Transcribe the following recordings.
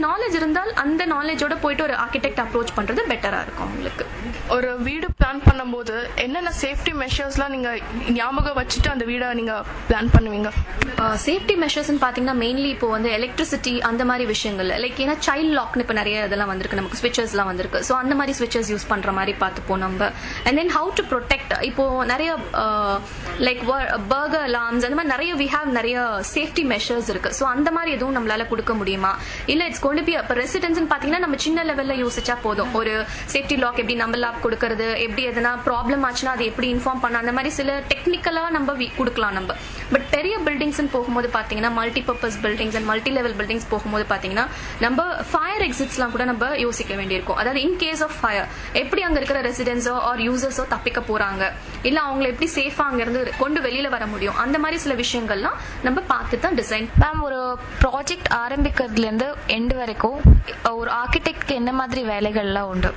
knowledge இருந்தால் அந்த நாலேஜோட போயிட்டு ஒரு ஆர்கிடெக்ட் அப்ரோச் பண்றது பெட்டரா இருக்கும் அவங்களுக்கு ஒரு வீடு பிளான் பண்ணும்போது என்னென்ன சேஃப்டி மெஷர்ஸ்லாம் நீங்க ஞாபகம் வச்சுட்டு அந்த வீடை நீங்க பிளான் பண்ணுவீங்க சேஃப்டி மெஷர்ஸ்னு பார்த்தீங்கன்னா மெயின்லி இப்போ வந்து எலக்ட்ரிசிட்டி அந்த மாதிரி விஷயங்கள் லைக் ஏன்னா சைல்ட் லாக்னு இப்போ நிறைய இதெல்லாம் வந்திருக்கு நமக்கு ஸ்விட்சஸ்லாம் வந்திருக்கு ஸோ அந்த மாதிரி ஸ்விட்சஸ் யூஸ் பண்ற மாதிரி பார்த்துப்போம் நம்ம and then how to protect இப்போ நிறைய லைக் பர்கர் அலார்ம்ஸ் அந்த மாதிரி நிறைய வி ஹாவ் நிறைய சேஃப்டி மெஷர்ஸ் இருக்கு ஸோ அந்த மாதிரி எதுவும் நம்மளால கொடுக்க முடியுமா இல்ல இட்ஸ் கொண்டு பி இப்போ ரெசிடென்ட்ஸ்னு பார்த்தீங்கன்னா நம்ம சின்ன லெவல்ல யோசிச்சா போதும் ஒரு சேஃப்டி லாக் எப்படி நம்ம லாக் கொடுக்கறது எப்படி எதனா ப்ராப்ளம் ஆச்சுன்னா அதை எப்படி இன்ஃபார்ம் பண்ண அந்த மாதிரி சில டெக்னிக்கலா நம்ம வி- கொடுக்கலாம் நம்ம பட் பெரிய பில்டிங்ஸ் போகும்போது பாத்தீங்கன்னா multi purpose buildings and multi level buildings போகும்போது பாத்தீங்கன்னா நம்ம ஃபயர் எக்ஸிட்ஸ்லாம் கூட நம்ம யோசிக்க வேண்டியிருக்கும் அதாவது இன் கேஸ் ஆஃப் ஃபயர் எப்படி அங்க இருக்கிற ரெசிடென்ஸோ ஆர் யூசர்ஸோ தப்பிக்க போறாங்க இல்ல அவங்கள எப்படி சேஃபா அங்க இருந்து கொண்டு வெளியில வர முடியும் அந்த மாதிரி சில விஷயங்கள்லாம் நம்ம பார்த்து தான் டிசைன் மேம் ஒரு ப்ராஜெக்ட் ஆரம்பிக்கிறதுலேருந்து எண்டு வரைக்கும் ஒரு ஆர்கிடெக்ட்க்கு என்ன மாதிரி வேலைகள்லாம் உண்டு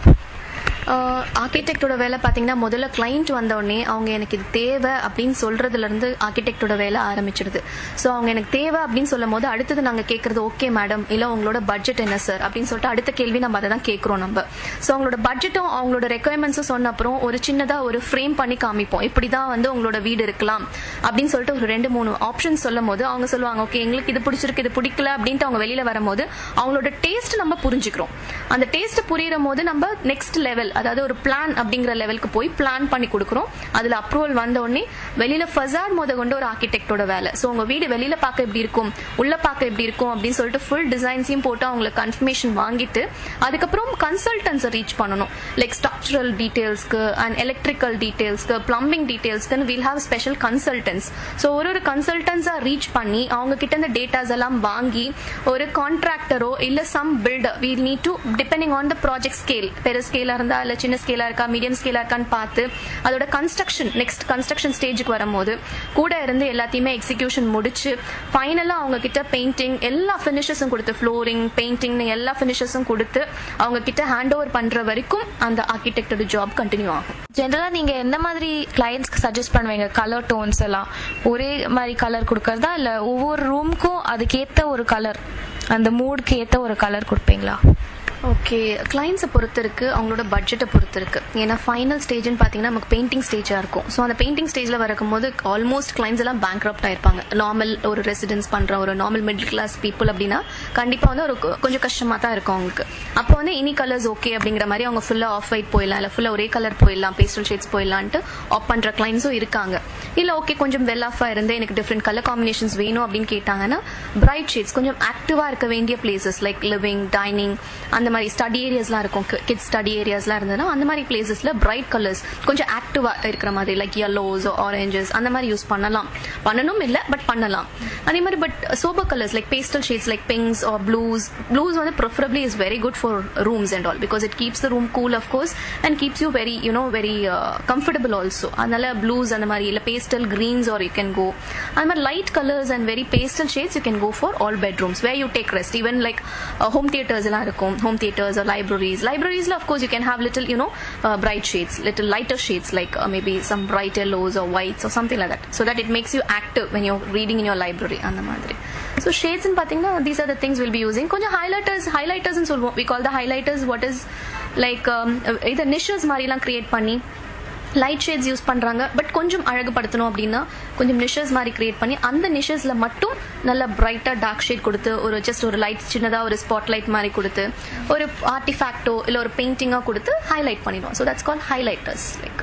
ஆர்கிடெக்டோட வேலை பார்த்தீங்கன்னா முதல்ல கிளைண்ட் வந்த உடனே அவங்க எனக்கு இது தேவை அப்படின்னு சொல்றதுல இருந்து ஆர்கிடெக்டோட வேலை ஆரம்பிச்சிடுது ஸோ அவங்க எனக்கு தேவை அப்படின்னு சொல்லும் போது அடுத்தது நாங்கள் கேட்கறது ஓகே மேடம் இல்லை உங்களோட பட்ஜெட் என்ன சார் அப்படின்னு சொல்லிட்டு அடுத்த கேள்வி நம்ம அதை தான் கேட்குறோம் நம்ம ஸோ அவங்களோட பட்ஜெட்டும் அவங்களோட ரெக்குயர்மெண்ட்ஸும் சொன்ன அப்புறம் ஒரு சின்னதாக ஒரு ஃப்ரேம் பண்ணி காமிப்போம் இப்படி தான் வந்து உங்களோட வீடு இருக்கலாம் அப்படின்னு சொல்லிட்டு ஒரு ரெண்டு மூணு ஆப்ஷன் சொல்லும் போது அவங்க சொல்லுவாங்க ஓகே எங்களுக்கு இது பிடிச்சிருக்கு இது பிடிக்கல அப்படின்ட்டு அவங்க வெளியில வரும்போது அவங்களோட டேஸ்ட் நம்ம புரிஞ்சுக்கிறோம் அந்த டேஸ்ட் புரியுற போது நம்ம நெக்ஸ்ட் லெவல் அதாவது ஒரு பிளான் அப்படிங்கிற லெவலுக்கு போய் பிளான் பண்ணி கொடுக்குறோம் அதுல அப்ரூவல் வந்த உடனே வெளியில ஃபசாட் முத கொண்டு ஒரு ஆர்கிடெக்டோட வேலை ஸோ உங்க வீடு வெளியில பார்க்க எப்படி இருக்கும் உள்ள பார்க்க எப்படி இருக்கும் அப்படின்னு சொல்லிட்டு ஃபுல் டிசைன்ஸையும் போட்டு அவங்களுக்கு கன்ஃபர்மேஷன் வாங்கிட்டு அதுக்கப்புறம் கன்சல்டன்ஸை ரீச் பண்ணணும் லைக் ஸ்ட்ரக்சரல் டீடைல்ஸ்க்கு அண்ட் எலக்ட்ரிக்கல் டீடைல்ஸ்க்கு பிளம்பிங் டீடைல்ஸ்க்கு will have special consultants so ஒரு ஒரு கன்சல்டன்ஸா ரீச் பண்ணி அவங்க கிட்ட இந்த டேட்டாஸ் எல்லாம் வாங்கி ஒரு கான்ட்ராக்டரோ இல்ல some builder we need to depending on the project scale பெரிய ஸ்கேலா இருந்தா இல்ல சின்ன ஸ்கேலா இருக்கா மீடியம் ஸ்கேலா இருக்கான்னு பார்த்து அதோட கன்ஸ்ட்ரக்ஷன் நெக்ஸ்ட் கன்ஸ்ட்ரக்ஷன் ஸ்டேஜுக்கு வரும்போது கூட இருந்து எல்லாத்தையுமே எக்ஸிகியூஷன் முடிச்சு ஃபைனலா அவங்க கிட்ட பெயிண்டிங் எல்லா ஃபினிஷஸும் கொடுத்து ஃப்ளோரிங் பெயிண்டிங் எல்லா ஃபினிஷஸும் கொடுத்து அவங்க கிட்ட ஹேண்ட் ஓவர் பண்ற வரைக்கும் அந்த ஆர்கிடெக்டோட ஜாப் கண்டினியூ ஆகும் ஜென்ரலா நீங்க என்ன மாதிரி கிளைண்ட்ஸ்க்கு சஜஸ்ட் பண்ணுவீங்க கலர் டோன்ஸ் எல்லாம் ஒரே மாதிரி கலர் கொடுக்கறதா இல்ல ஒவ்வொரு ரூமுக்கும் அதுக்கேத்த ஒரு கலர் அந்த மூடுக்கு ஏத்த ஒரு கலர் கொடுப்பீங்களா ஓகே கிளைண்ட்ஸை பொறுத்து இருக்கு அவங்களோட பட்ஜெட்டை பொறுத்து இருக்கு ஏன்னா ஃபைனல் ஸ்டேஜ்னு பார்த்தீங்கன்னா நமக்கு பெயிண்டிங் ஸ்டேஜாக இருக்கும் ஸோ அந்த பெயிண்டிங் ஸ்டேஜில் வரும்போது ஆல்மோஸ்ட் கிளைண்ட்ஸ் எல்லாம் பேங்க் ஆயிருப்பாங்க நார்மல் ஒரு ரெசிடென்ஸ் பண்ணுற ஒரு நார்மல் மிடில் கிளாஸ் பீப்புள் அப்படின்னா கண்டிப்பாக வந்து ஒரு கொ- கொஞ்சம் கஷ்டமாக தான் இருக்கும் அவங்களுக்கு அப்போ வந்து இனி கலர்ஸ் ஓகே அப்படிங்கிற மாதிரி அவங்க ஃபுல்லாக ஆஃப் ஒயிட் போயிடலாம் இல்லை ஃபுல்லாக ஒரே கலர் போயிடலாம் பேஸ்டல் ஷேட்ஸ் போயிடலான்ட்டு ஆப் பண்ணுற கிளைண்ட்ஸும் இருக்காங்க இல்லை ஓகே கொஞ்சம் வெல் ஆஃபாக இருந்து எனக்கு டிஃப்ரெண்ட் கலர் காம்பினேஷன்ஸ் வேணும் அப்படின்னு கேட்டாங்கன்னா பிரைட் ஷேட்ஸ் கொஞ்சம் ஆக்டிவாக இருக்க வேண்டிய பிளேசஸ் லைக் லிவிங் டைனிங் அந்த மாதிரி ஸ்டடி ஏரியாஸ்லாம் இருக்கும் கிட்ஸ் ஸ்டடி ஏரியாஸ்லாம் இருந்ததுன்னா அந்த மாதிரி பிளேசஸ்ல பிரைட் கலர்ஸ் கொஞ்சம் ஆக்டிவா இருக்கிற மாதிரி லைக் yellows ஆரஞ்சஸ் அந்த மாதிரி யூஸ் பண்ணலாம் பண்ணணும் இல்ல பட் பண்ணலாம் அதே மாதிரி but sober colours like pastel shades like pinks or blues blues வந்து preferably is very good for rooms and all because it keeps the room cool of course and keeps you very you know very comfortable also அதனால blues அந்த மாதிரி இல்ல pastel greens or you can go அந்த மாதிரி light colours and very pastel shades you can go for all bedrooms where you take rest even like home theatres எல்லாம் இருக்கும் home theatres or libraries லைப்ரரிஸ்ல of course you can have little you know uh, bright shades little lighter shades like uh, maybe some bright yellows or whites or something like that so that it makes you active when you're reading in your library அந்த மாதிரி so shades ன்னு பாத்தீங்கன்னா these are the things we'll be using கொஞ்சம் highlighters highlighters ன்னு சொல்லுவோம் we call the highlighters what is like um, இது நிஷஸ் மாதிரிலாம் create பண்ணி லைட் ஷேட்ஸ் யூஸ் பண்றாங்க பட் கொஞ்சம் அழகுபடுத்தணும் அப்படின்னா கொஞ்சம் நிஷஸ் மாதிரி கிரியேட் பண்ணி அந்த நிஷஸ்ல மட்டும் நல்ல பிரைட்டா டார்க் ஷேட் கொடுத்து ஒரு ஜஸ்ட் ஒரு லைட் சின்னதா ஒரு ஸ்பாட் லைட் மாதிரி கொடுத்து ஒரு ஆர்டிஃபேக்டோ இல்ல ஒரு பெயிண்டிங்கா கொடுத்து ஹைலைட் பண்ணிடுவோம் so that's call highlighters like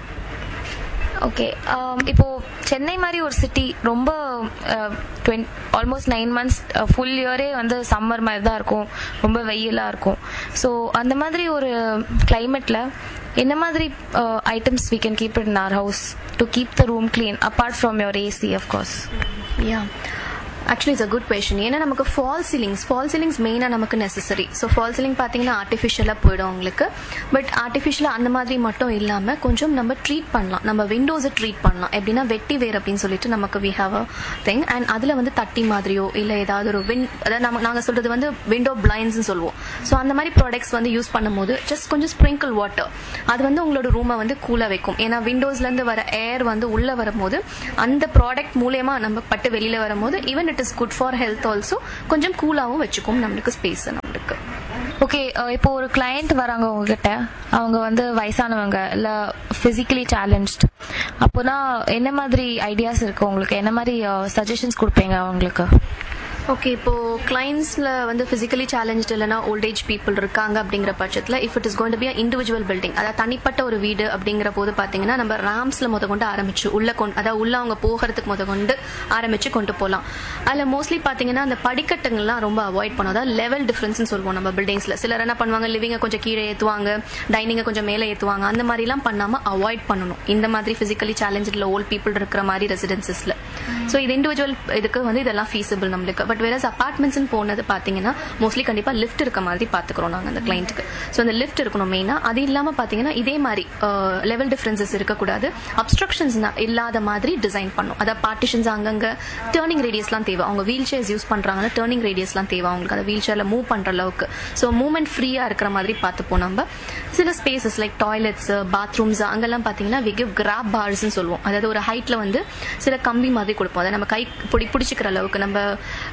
okay இப்போ சென்னை மாதிரி ஒரு சிட்டி ரொம்ப ஆல்மோஸ்ட் நைன் மந்த்ஸ் ஃபுல் இயரே வந்து சம்மர் மாதிரி தான் இருக்கும் ரொம்ப வெயிலாக இருக்கும் ஸோ அந்த மாதிரி ஒரு கிளைமேட்ல என்ன மாதிரி items we can keep it in our house to keep the room clean apart from your AC of course yeah actually it's a good question ஏன்னா நமக்கு ஃபால் சீலிங்ஸ் ஃபால் சீலிங்ஸ் மெயினாக நமக்கு நெசசரி ஸோ ஃபால் சீலிங் பார்த்தீங்கன்னா ஆர்டிஃபிஷியலாக போயிடும் உங்களுக்கு but ஆர்டிஃபிஷியலாக அந்த மாதிரி மட்டும் இல்லாமல் கொஞ்சம் நம்ம ட்ரீட் பண்ணலாம் நம்ம விண்டோஸை ட்ரீட் பண்ணலாம் எப்படின்னா வெட்டி வேர் அப்படின்னு சொல்லிட்டு நமக்கு we have a thing and அதில் வந்து தட்டி மாதிரியோ இல்லை ஏதாவது ஒரு வின் அதாவது நம்ம நாங்கள் சொல்றது வந்து விண்டோ பிளைண்ட்ஸ்னு சொல்லுவோம் ஸோ அந்த மாதிரி ப்ராடக்ட்ஸ் வந்து யூஸ் பண்ணும்போது ஜஸ்ட் கொஞ்சம் ஸ்ப்ரிங்கிள் வாட்டர் அது வந்து உங்களோட ரூமை வந்து கூலாக வைக்கும் ஏன்னா விண்டோஸ்லேருந்து வர ஏர் வந்து உள்ளே வரும்போது அந்த ப்ராடக்ட் மூலயமா நம்ம பட்டு வெளியில் வரும்போது even it is good for health also கொஞ்சம் கூலாகவும் வச்சுக்கும் நம்மளுக்கு ஸ்பேஸ் நம்மளுக்கு ஓகே இப்போ ஒரு கிளையண்ட் வராங்க உங்ககிட்ட அவங்க வந்து வயசானவங்க இல்ல பிசிக்கலி சேலஞ்ச்ட் அப்போனா என்ன மாதிரி ஐடியாஸ் இருக்கு உங்களுக்கு என்ன மாதிரி சஜஷன்ஸ் கொடுப்பீங்க அவங்களுக்கு ஓகே இப்போ கிளைண்ட்ஸ்ல வந்து பிசிக்கலி சேலஞ்ச் இல்லைனா ஓல்டேஜ் பீப்புள் இருக்காங்க அப்படிங்கிற பட்சத்தில் if it is goin to be individual building அதாவது தனிப்பட்ட ஒரு வீடு அப்படிங்கிற போது பாத்தீங்கன்னா நம்ம ரேம்ஸ்ல முத கொண்டு ஆரம்பிச்சு உள்ள கொண்டு அதாவது உள்ள அவங்க போகிறதுக்கு முத கொண்டு ஆரம்பிச்சு கொண்டு போகலாம் அதுல மோஸ்ட்லி பாத்தீங்கன்னா அந்த படிக்கட்டுங்கள்லாம் ரொம்ப அவாய்ட் பண்ணும் அதாவது லெவல் டிஃபரன்ஸ் சொல்லுவோம் நம்ம பில்டிங்ஸ்ல சிலர் என்ன பண்ணுவாங்க லிவிங்க கொஞ்சம் கீழே ஏத்துவாங்க டைனிங்கை கொஞ்சம் மேலே ஏத்துவாங்க அந்த மாதிரி எல்லாம் பண்ணாம அவாய்ட் பண்ணணும் இந்த மாதிரி பிசிக்கலி சேலஞ்சில் ஓல்ட் பீப்புள் இருக்கிற மாதிரி ரெசிடென்சஸ்ல ஸோ இது இண்டிவிஜுவல் இதுக்கு வந்து இதெல்லாம் ஃபீஸிபிள் நம்மளுக்கு பட் வேற அபார்ட்மெண்ட்ஸ் போனது பாத்தீங்கன்னா மோஸ்ட்லி கண்டிப்பா லிஃப்ட் இருக்க மாதிரி பாத்துக்கிறோம் நாங்க அந்த கிளைண்ட்டுக்கு ஸோ அந்த லிஃப்ட் இருக்கணும் மெயினா அது இல்லாம பாத்தீங்கன்னா இதே மாதிரி லெவல் டிஃபரன்சஸ் இருக்கக்கூடாது அப்ஸ்ட்ரக்ஷன்ஸ் இல்லாத மாதிரி டிசைன் பண்ணும் அதாவது பார்ட்டிஷன்ஸ் அங்கங்க டேர்னிங் ரேடியஸ்லாம் தேவை அவங்க வீல் சேர்ஸ் யூஸ் பண்றாங்கன்னா டேர்னிங் ரேடியஸ்லாம் தேவை அவங்களுக்கு அந்த வீல் சேர்ல மூவ் பண்ற அளவுக்கு ஸோ மூவ்மெண்ட் ஃப்ரீயா இருக்கிற மாதிரி பார்த்துப்போம் நம்ம சில ஸ்பேசஸ் லைக் டாய்லெட்ஸ் பாத்ரூம்ஸ் அங்கெல்லாம் பாத்தீங்கன்னா வி கிவ் கிராப் பார்ஸ்னு சொல்லுவோம் அதாவது ஒரு ஹைட்ல வந்து சில கம்பி மாதிரி கொடுப்போம் அதை நம்ம கை பிடி பிடிச்சிக்கிற அளவுக்கு நம்ம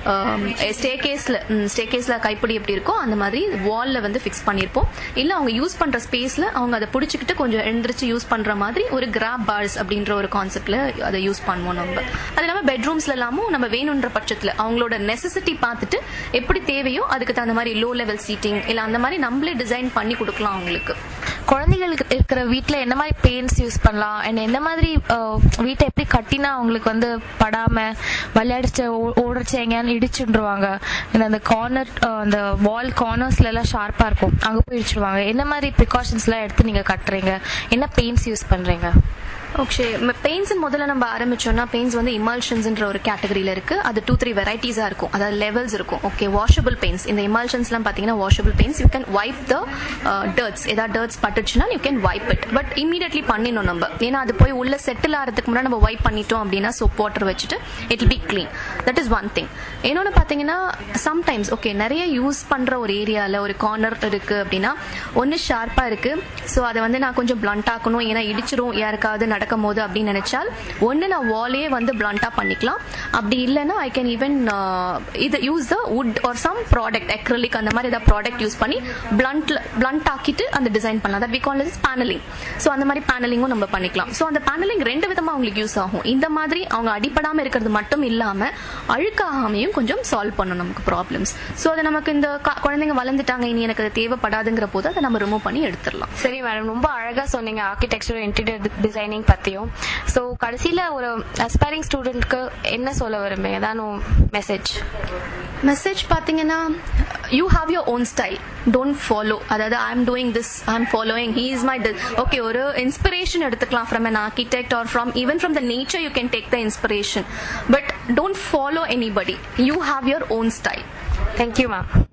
ஸ்டே கேஸ்ல ஸ்டே கேஸ்ல கைப்பிடி எப்படி இருக்கோ அந்த மாதிரி வால்ல வந்து ஃபிக்ஸ் பண்ணியிருப்போம் இல்ல அவங்க யூஸ் பண்ற ஸ்பேஸ்ல அவங்க அதை பிடிச்சிக்கிட்டு கொஞ்சம் எழுந்திரிச்சு யூஸ் பண்ற மாதிரி ஒரு கிராப் பார்ஸ் அப்படின்ற ஒரு கான்செப்ட்ல அதை யூஸ் பண்ணுவோம் நம்ம அது இல்லாம பெட்ரூம்ஸ்ல எல்லாமும் நம்ம வேணுன்ற பட்சத்துல அவங்களோட நெசசிட்டி பார்த்துட்டு எப்படி தேவையோ அதுக்கு தகுந்த மாதிரி லோ லெவல் சீட்டிங் இல்ல அந்த மாதிரி நம்மளே டிசைன் பண்ணி கொடுக்கலாம் அவங்களுக்கு குழந்தைகளுக்கு இருக்கிற வீட்ல என்ன மாதிரி பெயிண்ட்ஸ் யூஸ் பண்ணலாம் அண்ட் என்ன மாதிரி அஹ், வீட்டை எப்படி கட்டினா அவங்களுக்கு வந்து படாம விளையாடிச்ச ஓடுறச்ச எங்கேயானு இடிச்சுருவாங்க இந்த அந்த கார்னர் அந்த வால் கார்னர்ஸ்ல எல்லாம் ஷார்ப்பா இருக்கும் அங்க போய் இடிச்சிருவாங்க என்ன மாதிரி ப்ரிகாஷன்ஸ் எல்லாம் எடுத்து நீங்க கட்டுறீங்க என்ன பெயிண்ட்ஸ் யூஸ் பண்றீங்க ஓகே பெயிண்ட்ஸ் முதல்ல நம்ம ஆரம்பிச்சோம்னா பெயிண்ட்ஸ் வந்து இமல்ஷன்ஸ்ன்ற ஒரு கேட்டகரியில இருக்கு அது டூ த்ரீ வெரைட்டிஸா இருக்கும் அதாவது லெவல்ஸ் இருக்கும் ஓகே வாஷபிள் பெயிண்ட்ஸ் இந்த இமல்ஷன்ஸ்லாம் பாத்தீங்கன்னா washable paints you can wipe the dirts ஏதாவது டர்ட்ஸ் பட்டுச்சுன்னா you can wipe it but immediately பண்ணிடணும் நம்ம ஏன்னா அது போய் உள்ள செட்டில் ஆகிறதுக்கு முன்னாடி நம்ம வைப் பண்ணிட்டோம் அப்படின்னா சோப் வாட்டர் வச்சுட்டு it be clean that is one thing இன்னொன்று பார்த்தீங்கன்னா சம்டைம்ஸ் ஓகே நிறைய யூஸ் பண்ற ஒரு ஏரியால ஒரு கார்னர் இருக்கு அப்படின்னா ஒன்று ஷார்ப்பா இருக்கு ஸோ அதை வந்து நான் கொஞ்சம் பிளண்ட் ஆக்கணும் ஏன்னா இடிச்சிரும் யாருக்காவது நடக்கும் போது அப்படின்னு நினைச்சால் ஒன்று நான் வாலே வந்து பிளண்டா பண்ணிக்கலாம் அப்படி இல்லைன்னா ஐ கேன் ஈவன் இது use the wood or some product acrylic அந்த மாதிரி ஏதாவது ப்ராடக்ட் யூஸ் பண்ணி பிளண்ட்ல பிளண்ட் ஆக்கிட்டு அந்த டிசைன் பண்ணலாம் that we call is panelling so அந்த மாதிரி பேனலிங்கும் நம்ம பண்ணிக்கலாம் ஸோ அந்த பேனலிங் ரெண்டு விதமா அவங்களுக்கு யூஸ் ஆகும் இந்த மாதிரி அவங்க அடிப்படாம இருக்கிறது மட்டும் இல்லாம அழுக்காகாமையும் கொஞ்சம் சால்வ் பண்ணும் நமக்கு ப்ராப்ளம்ஸ் ஸோ அதை நமக்கு இந்த க- குழந்தைங்க வளர்ந்துட்டாங்க இனி எனக்கு அது தேவைப்படாதுங்கிற போது அதை நம்ம ரிமூவ் பண்ணி எடுத்துடலாம் சரி மேடம் ரொம்ப அழகா சொன்னீங்க ஆர்கிடெக்சர் இன்டீரியர் டிசைனிங் பத்தியும் ஸோ கடைசியில ஒரு அஸ்பைரிங் ஸ்டூடெண்ட்க்கு என்ன சொல்ல விரும்புங்க ஏதானும் மெசேஜ் மெசேஜ் பாத்தீங்கன்னா you have your own style don't follow அதாவது I am doing this I am following he is my okay ஒரு இன்ஸ்பிரேஷன் எடுத்துக்கலாம் from an architect or from even from the nature you can take the inspiration but don't follow anybody you have your own style thank you ma'am